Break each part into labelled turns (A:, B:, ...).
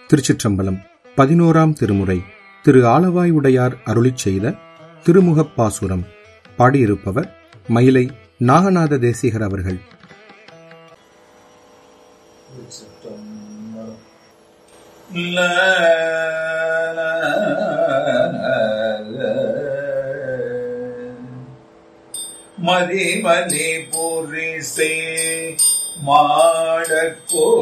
A: திருச்சிற்றம்பலம் பதினோராம் திருமுறை திரு ஆலவாய் உடையார் அருளிச் செய்த திருமுகப்பாசுரம் பாடியிருப்பவர் மயிலை நாகநாத தேசிகர் அவர்கள்
B: மதிமதி புரிசை மாடக்கோடல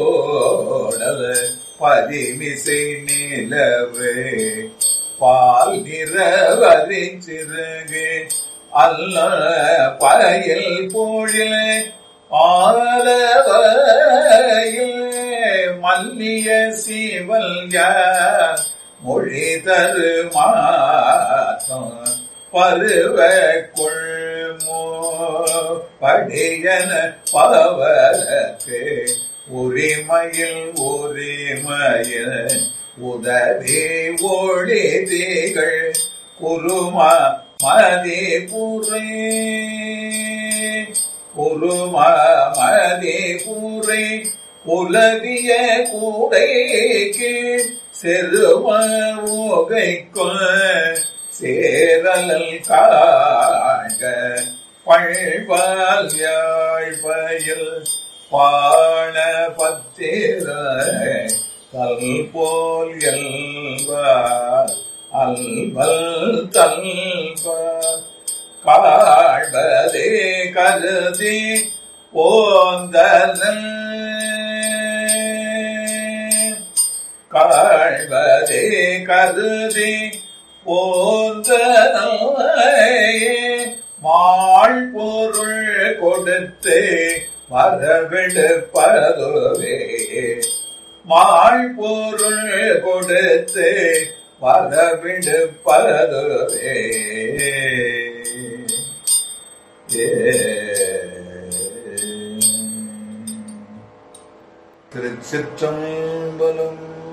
B: பதிமிசை நிலவு பால் நிறவரி சிறகு அல்ல பயில் பொழில் ஆலவையில் மல்லிய சீவல் யார் மொழி தரு மாற்றம் பருவ கொள்மோ படியன பவரக்கு உரிமையில் உரிமையில் உதவி ஒளி திகழ் குருமா மதி புரை குருமா மதி புரை உலவிய கூடைக்கு செருமோகைக்கும் சேரலல் காண்க பழ்வால் யாழ்பயில் பாண பத்திர கல் போல் எல்வார் அல்வல் தல்வார் காழ்வதே கருதி போந்தல் காழ்வதே கருதி போந்த மாள் பொருள் கொடுத்து வரவிடுப்பதுவே மாள் பொருள் கொடுத்து வரவிடுப்பதுவே திருச்சிற்றம்பலம்